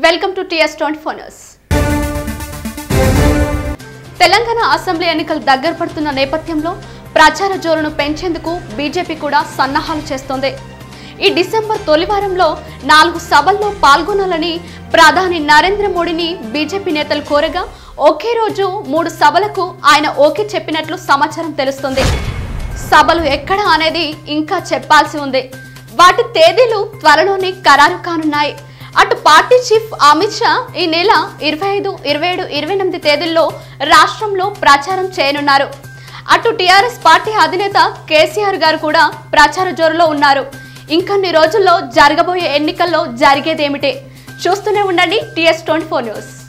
welcome to TS twenty four news Telangana assembly ఎన్నికలు దగ్గర పడుతున్న నేపథ్యంలో ప్రచార జోరును పెంచేందుకు బీజేపీ కూడా సన్నాహాలు చేస్తోంది ఈ డిసెంబర్ తొలి వారంలో నాలుగు సభల్లో పాల్గొనాలని ప్రధాని నరేంద్ర మోడీని బీజేపీ నేతలు కోరగా ఒకే రోజు మూడు సభలకు ఆయన ఓకే చెప్పినట్లు సమాచారం తెలుస్తుంది సభలు ఎక్కడ అనేది ఇంకా చెప్పాల్సి ఉంది వాటి తేదీలు త్వరలోనే ఖరారు కానున్నాయి అటు పార్టీ చీఫ్ అమిత్ షా ఈ నెల ఇరవై ఐదు ఇరవై ఏడు ఇరవై ఎనిమిది తేదీల్లో రాష్ట్రంలో ప్రచారం చేయనున్నారు అటు టీఆర్ఎస్ పార్టీ అధినేత కేసీఆర్ గారు కూడా ప్రచార జోరులో ఉన్నారు ఇంకొన్ని రోజుల్లో జరగబోయే ఎన్నికల్లో జరిగేదేమిటి చూస్తూనే ఉండండి టీఎస్ ట్వంటీ ఫోర్ న్యూస్